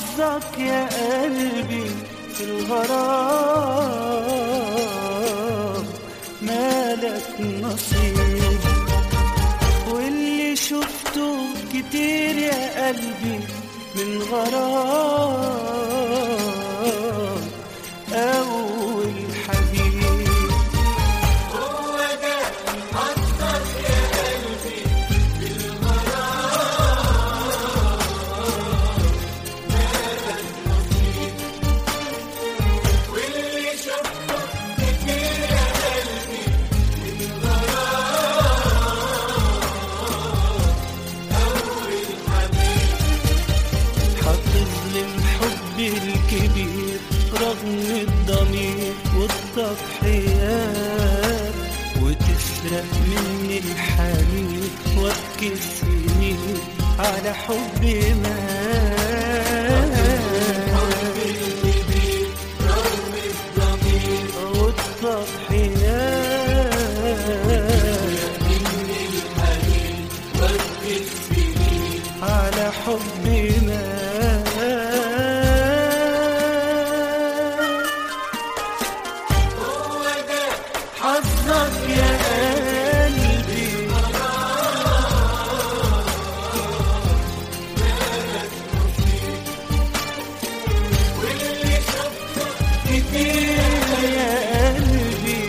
حظك يا قلبي في الغرام مالك نصيب واللي شفته كتير يا قلبي من غرام أول حبيب هتظلم حبي الكبير رغم الضمير والتضحيات وتسرق مني الحنين وابكي السنين على حبي مات والتضحيات على حبنا حظك يا قلبي كتير يا قلبي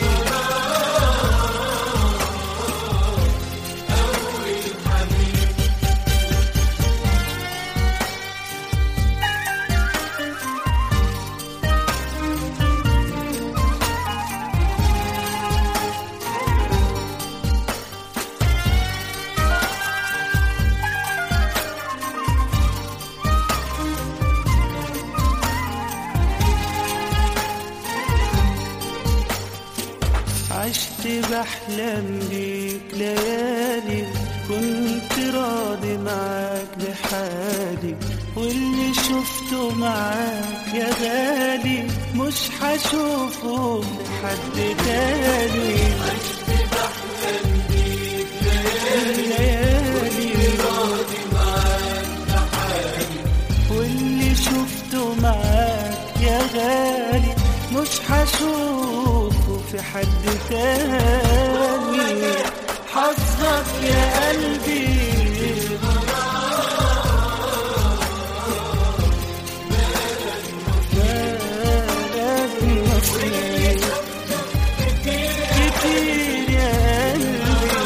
عشت بحلم بيك ليالي كنت راضي معاك بحالي واللي شفته معاك يا غالي مش هشوفه لحد تاني عشت بحلم بيك ليالي راضي معاك بحالي واللي شفته معاك يا غالي مش هشوفه في حد تاني حظك يا قلبي مالك نصيب كتير يا قلبي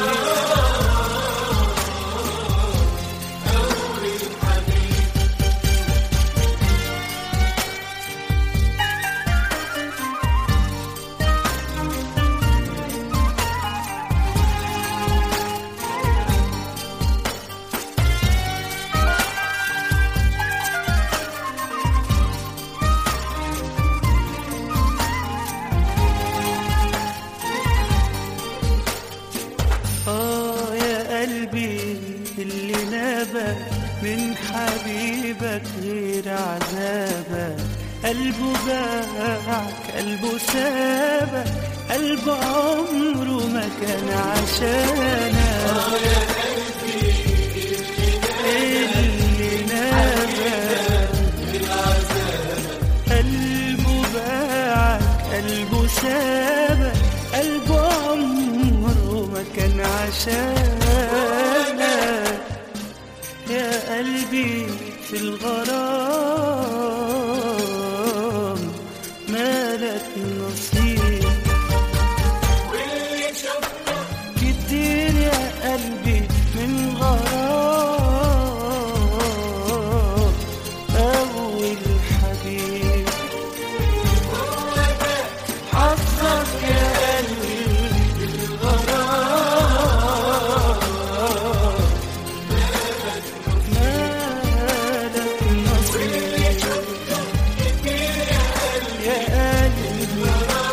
آه يا قلبي اللي نابك من حبيبك غير عذابك قلبه باعك قلبه سابك قلبه عمره ما كان عشانك آه يا قلبي اللي نابك قلبه باعك قلبه سابك قلبه عمره ما كان عشانك يا قلبي في الغرام مالك نصيب كتير يا قلبي من غرام أول حبيب حظك يا قلبي بالغرام مالك نصيب يا قلبي